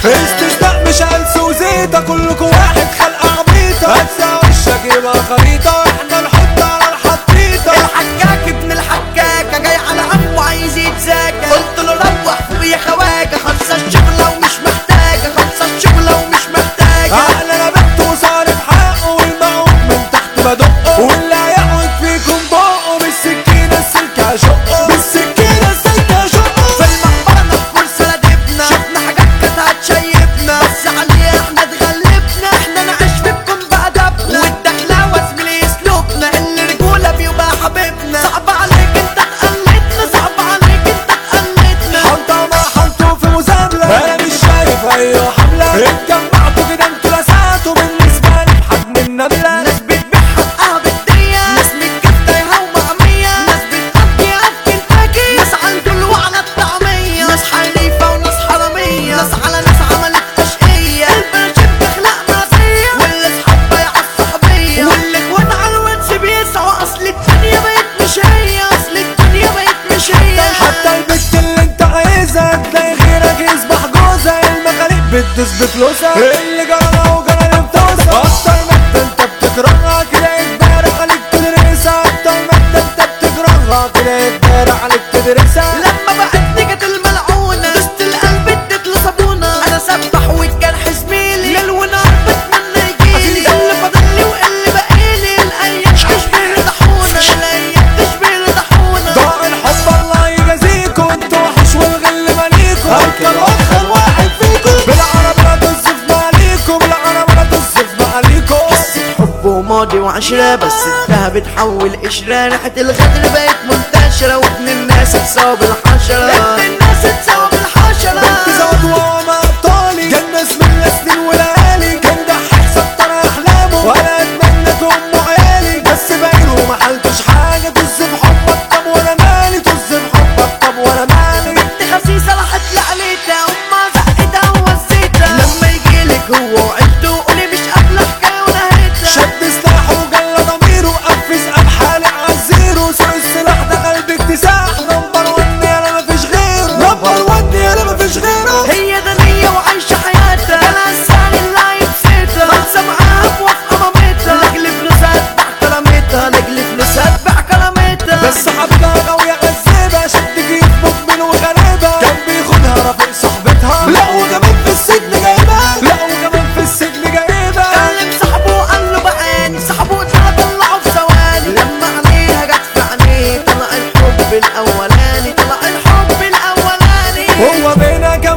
استثناء مش هلس وزيطة كلكوا واحد خلقة عبيطة هتسع وشك يبقى خريطة احنا نحط على الحطيطة الحجاج ابن الحجاجة جاي على عمه عايز يتزاكى قلت له روح فوق يا خواجة خلصة الشغلة ومش محتاجة خلصة الشغلة ومش محتاجة عقل انا بنت وصارف حقه والمعوج من تحت بدقه واللي هيقعد فيكم بقه بالسكينة السلك هشقه بالسكينة السلك هشقه في المقبرة نحفر سندبنا شفنا حاجات كانت هتشيبنا بس عليها احنا اتغلبنا احنا نعيش فيكم بأدبنا والدخلاوة زميلي اسلوبنا اللي رجولة بيبقى حبيبنا صعب عليك انت تقلدنا صعب عليك انت تقلدنا حنطة ما حنطوا في مزاملة انا مش شايف اي حملة اتجمعتوا كده انتوا لسعتوا بالنسبة لي بحجم النملة ناس بتبيع حقها بالدنيا ناس متكتايها ومعمية ناس بتقضيها في كنتاكي ناس عنده الوعلة الطعمية ناس حريفة وناس حرامية ناس على ناس عملت أشقية البرشيب تخلق مرضية واللي صحاب بايع الصحوبية واللي اخوان على الواتس بيسعوا أصل الدنيا بقت مش هي أصل الدنيا بقت مش هي حتى البت اللي انت عايزها تلاقي غيرك يصبح جوزها المخاليق بتدوس بفلوسها اللي جرى وجرى اللي بتوصل اكتر ما انت انت بتكرهها كده اجباري عليك تدرسها اكتر ما انت انت بتكرهها كده اجباري عليك تدرسها لما بقت نجت الملعونة دوست القلب اديت لصابونة انا سبح والجرح زميلي ليل ونهار بتمنى يجيلي اللي فاضلي واللي بقيلي الايام تشبه لطحونة الايام تشبه لطحونة ضاع الحب الله يجازيكوا انتوا وحش والغل ماليكوا هركب اخر واحد فيكوا بالعرب لا تصف ماليكوا بالعرب لا تصف ماليكوا حب وماضي وعشرة بس انتها بتحول قشرة ريحة الغدر بقت منتشرة وابن الناس اتساوى بالحشرة ابن الناس اتساوى بالحشرة بنت زود وما ابطالي كان ناس من سنين وليالي كان ضحك سطر احلامه وانا اتمنى ام عيالي بس باين وما حلتش حاجه طز في حبك طب وانا مالي طز في حبك طب وانا مالي بنت خسيسة راحت لعليتها أمها زقتها ووزيتها لما يجيلك هو وعيلته قولي مش قابلة حكاية ونهيتها شد سلاحه وجلى ضميره قفز قام حالق عالزيرو سوق السلاح دخل باكتساح نمبر ون يالا مفيش غيره نمبر ون يالا مفيش غيره هي دنية وعايشة حياتها جالها السعر اللي هيبسطها خالصة معاها بوافقة مامتها لاجل فلوسها اتباع كرامتها لاجل فلوسها اتباع كرامتها بس حبيبها غاوية عذابة شد جيب مدمن وغلابة كان بياخدها رافق صاحبتها لا وكمان في السجن جايبها لا وكمان في السجن جايبها كلم صاحبه وقال له بعاني صاحبه ده طلعه في ثواني لما عينيها جت في عينيه طلع الحب الاولاني طلع الحب الاولاني هو بينا كان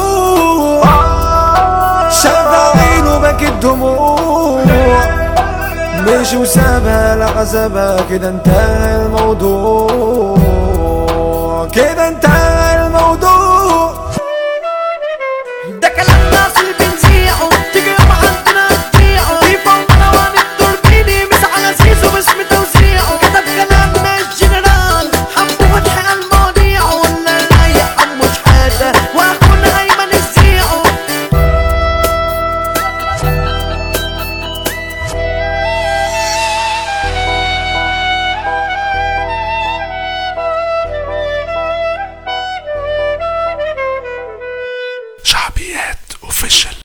موجود شاف عينه بكت دموع مشي وسابها لعذابها كده انتهى الموضوع كده انتهى الموضوع ده كلام ناس اللي بنذيعه تيجي يوم عندنا تبيعه في فوضى روان التوربيني مش على سيسو باسم توزيعه كتب كلام مش جنرال حبه فتح المواضيع ولا رايح حمو شحاته واخونا ايمن الزيعه شعبيات اوفيشال